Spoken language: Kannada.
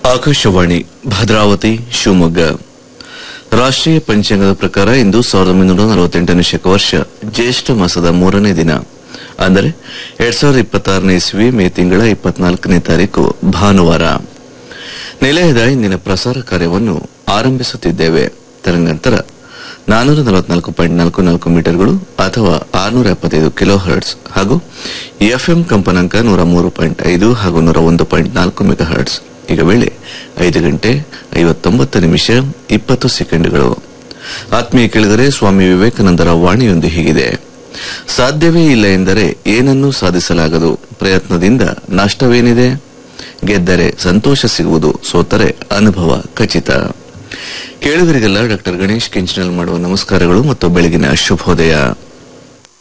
ಆಕಾಶವಾಣಿ ಭದ್ರಾವತಿ ಶಿವಮೊಗ್ಗ ರಾಷ್ಟ್ರೀಯ ಪಂಚಾಂಗದ ಪ್ರಕಾರ ಇಂದು ಸಾವಿರದ ಒಂಬೈನೂರ ನಲವತ್ತೆಂಟನೇ ಶಕವರ್ಷ ಜ್ಯೇಷ್ಠ ಮಾಸದ ಮೂರನೇ ದಿನ ಅಂದರೆ ಎರಡ್ ಸಾವಿರದ ಇಪ್ಪತ್ತಾರನೇ ಇಸ್ವಿ ಮೇ ತಿಂಗಳ ಇಪ್ಪತ್ನಾಲ್ಕನೇ ತಾರೀಕು ಭಾನುವಾರ ನಿಲಯದ ಇಂದಿನ ಪ್ರಸಾರ ಕಾರ್ಯವನ್ನು ಆರಂಭಿಸುತ್ತಿದ್ದೇವೆ ತರಂಗಾಂತರ ನಾನೂರ ನಲವತ್ನಾಲ್ಕು ಪಾಯಿಂಟ್ ನಾಲ್ಕು ನಾಲ್ಕು ಮೀಟರ್ಗಳು ಅಥವಾ ಆರುನೂರ ಎಪ್ಪತ್ತೈದು ಕಿಲೋ ಹರ್ಟ್ಸ್ ಹಾಗೂ ಎಫ್ಎಂ ಕಂಪನಾಂಕ ನೂರ ಮೂರು ಪಾಯಿಂಟ್ ಐದು ಹಾಗೂ ನೂರ ಒಂದು ಪಾಯಿಂಟ್ ನಾಲ್ಕು ಮೆಗಾ ಹರ್ಟ್ಸ್ ಈಗ ವೇಳೆ ಐದು ಗಂಟೆ ಐವತ್ತೊಂಬತ್ತು ನಿಮಿಷ ಇಪ್ಪತ್ತು ಸೆಕೆಂಡ್ಗಳು ಆತ್ಮೀಯ ಕೇಳಿದರೆ ಸ್ವಾಮಿ ವಿವೇಕಾನಂದರ ವಾಣಿಯೊಂದು ಹೀಗಿದೆ ಸಾಧ್ಯವೇ ಇಲ್ಲ ಎಂದರೆ ಏನನ್ನೂ ಸಾಧಿಸಲಾಗದು ಪ್ರಯತ್ನದಿಂದ ನಷ್ಟವೇನಿದೆ ಗೆದ್ದರೆ ಸಂತೋಷ ಸಿಗುವುದು ಸೋತರೆ ಅನುಭವ ಖಚಿತ ಕೇಳುಗರಿಗೆಲ್ಲ ಡಾಕ್ಟರ್ ಗಣೇಶ್ ಕಿಂಚನಲ್ ಮಾಡುವ ನಮಸ್ಕಾರಗಳು ಮತ್ತು ಬೆಳಗಿನ ಶುಭೋದಯ